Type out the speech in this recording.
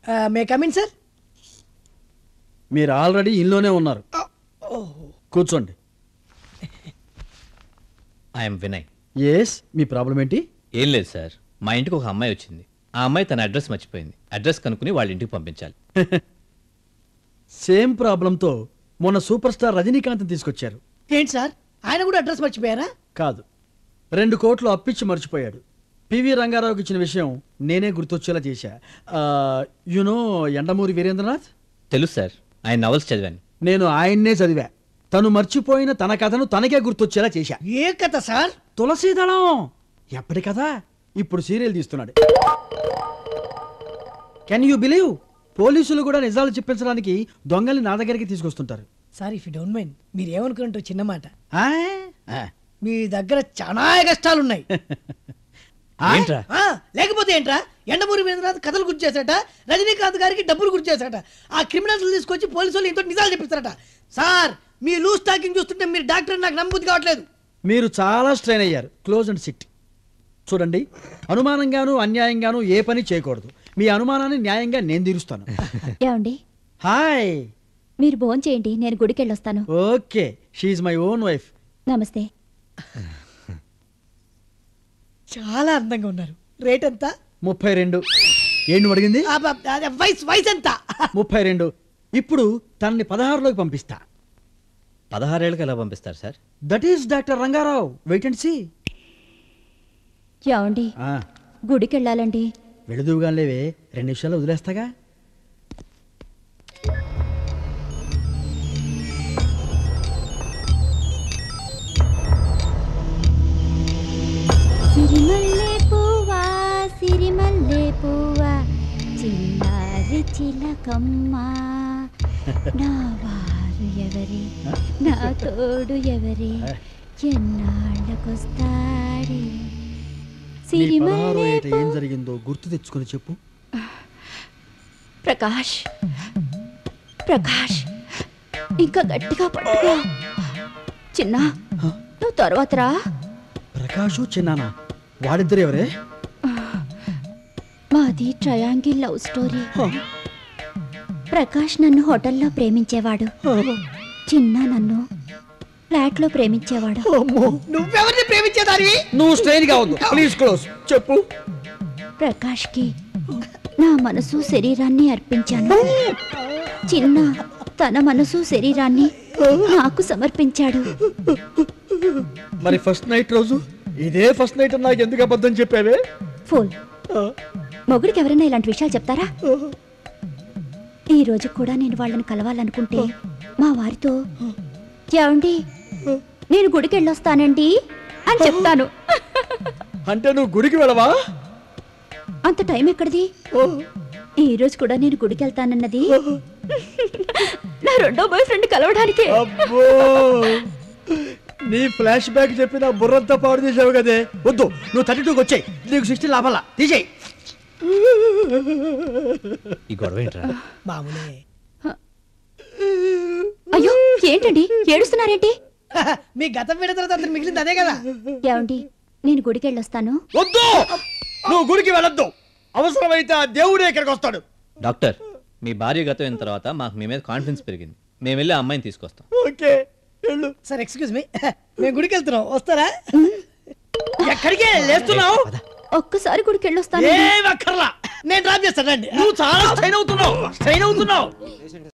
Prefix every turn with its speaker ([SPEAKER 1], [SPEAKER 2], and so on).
[SPEAKER 1] మే come in sir
[SPEAKER 2] మీరు already ఇంట్లోనే ఉన్నారు కూర్చోండి
[SPEAKER 3] ఐఎమ్ వినయ్
[SPEAKER 2] ఎస్ మీ ప్రాబ్లం ఏంటి
[SPEAKER 3] ఏం లేదు సార్ మా ఇంటికి ఒక అమ్మాయి వచ్చింది ఆ అమ్మాయి తన అడ్రస్ మర్చిపోయింది అడ్రస్ కనుక్కుని వాళ్ళ ఇంటికి పంపించాలి
[SPEAKER 2] సేమ్ ప్రాబ్లంతో మొన్న సూపర్ స్టార్ రజనీకాంత్ తీసుకొచ్చారు
[SPEAKER 1] ఏంటి సార్ ఆయన కూడా అడ్రస్ మర్చిపోయారా
[SPEAKER 2] కాదు రెండు కోట్లు అప్పిచ్చి మర్చిపోయాడు పివి రంగారావుకి ఇచ్చిన విషయం నేనే గుర్తొచ్చేలా చేశా యునో ఎండమూరి వీరేంద్రనాథ్
[SPEAKER 3] తెలుసు సార్ ఆయన నవల్స్ చదివాను
[SPEAKER 2] నేను ఆయన్నే చదివా తను మర్చిపోయిన తన కథను తనకే గుర్తొచ్చేలా చేశా
[SPEAKER 1] ఏ కథ సార్
[SPEAKER 2] తులసీదళం ఎప్పటి కదా ఇప్పుడు సీరియల్ తీస్తున్నాడు కెన్ యూ బిలీవ్ పోలీసులు కూడా నిజాలు చెప్పించడానికి దొంగల్ని నా దగ్గరికి తీసుకొస్తుంటారు
[SPEAKER 1] sir if you don't mind మీరు ఏమనుకుంటారు చిన్న మాట
[SPEAKER 2] ఆ? ఆ.
[SPEAKER 1] మీ దగ్గర చాలా కష్టాలు ఉన్నాయి
[SPEAKER 2] ఆ?
[SPEAKER 3] ఏంట్రా
[SPEAKER 1] ఆ, లేకపోతే ఏంట్రా ఎండమూరి వీరేంద్రనాథ్ కథలు గుర్తు చేశాట రజనీకాంత్ గారికి డబ్బులు గుర్తు చేశాట ఆ క్రిమినల్స్ తీసుకొచ్చి పోలీసు వాళ్ళు ఎంతో నిజాలు చెప్పిస్తారట సార్ మీ లూజ్ టాకింగ్ చూస్తుంటే మీరు డాక్టర్ నాకు నమ్మబుద్ధి కావట్లేదు
[SPEAKER 2] మీరు చాలా స్ట్రెయిన్ అయ్యారు క్లోజ్ అండ్ సిట్ చూడండి అనుమానంగాను అన్యాయంగాను ఏ పని చేయకూడదు మీ అనుమానాన్ని న్యాయంగా నేను తీరుస్తాను
[SPEAKER 4] ఏమండి
[SPEAKER 2] హాయ్
[SPEAKER 4] మీరు భోజనం చేయండి నేను గుడికి వెళ్ళొస్తాను
[SPEAKER 2] okay she my own wife
[SPEAKER 4] నమస్తే
[SPEAKER 1] చాలా అందంగా ఉన్నారు రేట్ ఎంత
[SPEAKER 2] ముప్పై రెండు ఏం నువ్వు అడిగింది
[SPEAKER 1] ఆ, బ- అదే వయసు వయసు ఎంత
[SPEAKER 2] ముప్పై రెండు ఇప్పుడు తనని పదహారులోకి పంపిస్తా
[SPEAKER 3] పదహారేళ్ళకి ఎలా పంపిస్తారు sir
[SPEAKER 2] that is doctor Rangarao wait and see
[SPEAKER 4] ఏమండి గుడికి వెళ్ళాలండి
[SPEAKER 2] వెళుదువుగా లేవే రెండు నిమిషాలు వదిలేస్తాగా
[SPEAKER 4] సిరిమల్లె పువ్వా సిరిమల్లె పువ్వా చిన్నారి చిలకమ్మ నా వారు ఎవరి నా తోడు ఎవరి ఎన్నాళ్ళకొస్తాడే
[SPEAKER 2] నీ పదహారో
[SPEAKER 4] సిరిమల్లె
[SPEAKER 2] ఏట ఏం జరిగిందో గుర్తు తెచ్చుకొని చెప్పు
[SPEAKER 4] ప్రకాష్ ప్రకాష్ ఇంకా గట్టిగా పట్టుకో చిన్న నువ్వు తర్వాత రా
[SPEAKER 2] ప్రకాషు చిన్నానా వాడిద్దరు ఎవరే
[SPEAKER 4] మాది ట్రయాంగిల్ లవ్ స్టోరీ ప్రకాష్ నన్ను హోటల్లో ప్రేమించేవాడు చిన్న నన్ను ఫ్లాట్లో ప్రేమించేవాడు
[SPEAKER 1] నువ్వెవరిని ప్రేమించేదానివి
[SPEAKER 2] నువ్వు స్ట్రెయిన్ కావద్దు ప్లీజ్ క్లోజ్ చెప్పు
[SPEAKER 4] ప్రకాష్కి నా మనసు శరీరాన్ని అర్పించాను చిన్న తన మనసు శరీరాన్ని నాకు సమర్పించాడు
[SPEAKER 2] మరి ఫస్ట్ నైట్ రోజు ఇదే ఫస్ట్ నైట్ నాకు ఎందుకు అబద్ధం చెప్పావే
[SPEAKER 4] ఫోన్ మొగుడికి ఎవరైనా ఇలాంటి విషయాలు చెప్తారా ఈ రోజు కూడా నేను వాళ్ళని కలవాలనుకుంటే మా వారితో ఏమండి నేను గుడికి వెళ్ళొస్తానండి అని చెప్తాను
[SPEAKER 2] అంటే నువ్వు గుడికి వెళ్ళవా
[SPEAKER 4] అంత టైం ఎక్కడిది ఈ రోజు కూడా నేను గుడికి వెళ్తానన్నది నా రెండో బాయ్ ఫ్రెండ్ కలవడానికి
[SPEAKER 2] అబ్బో నీ ఫ్లాష్ బ్యాక్ చెప్పి నా బుర్రంతా పాడు చేసావు కదే వద్దు నువ్వు థర్టీ టూకి వచ్చాయి నీకు సిక్స్టీ లాభాలా తీసేయి
[SPEAKER 3] ఈ గొడవ ఏంట్రా
[SPEAKER 1] మామూలే
[SPEAKER 4] అయ్యో ఏంటండి ఏడుస్తున్నారేంటి
[SPEAKER 1] మీ గతం విడిన తర్వాత అతను మిగిలింది అదే కదా
[SPEAKER 4] ఏమండి నేను గుడికి వెళ్ళొస్తాను
[SPEAKER 2] వద్దు నువ్వు గుడికి వెళ్ళొద్దు అవసరమైతే ఆ దేవుడే ఇక్కడికి వస్తాడు
[SPEAKER 3] డాక్టర్ మీ భార్య గతం అయిన తర్వాత మాకు మీ మీద కాన్ఫిడెన్స్ పెరిగింది మేము వెళ్ళి ఆ అమ్మాయిని తీసుకొస్తాం
[SPEAKER 2] ఓకే వెళ్ళు
[SPEAKER 1] సార్ ఎక్స్క్యూజ్ మీ మేము గుడికి వెళ్తున్నాం వస్తారా ఎక్కడికి లేస్తున్నావు
[SPEAKER 4] ఒక్కసారి గుడికి వెళ్ళొస్తాను
[SPEAKER 2] ఏం అక్కర్లా
[SPEAKER 1] నేను డ్రాప్ చేస్తానండి
[SPEAKER 2] నువ్వు చాలా స్ట్రైన్ అవుతున్నావు స్ట్రైన్ అవుతున్నావు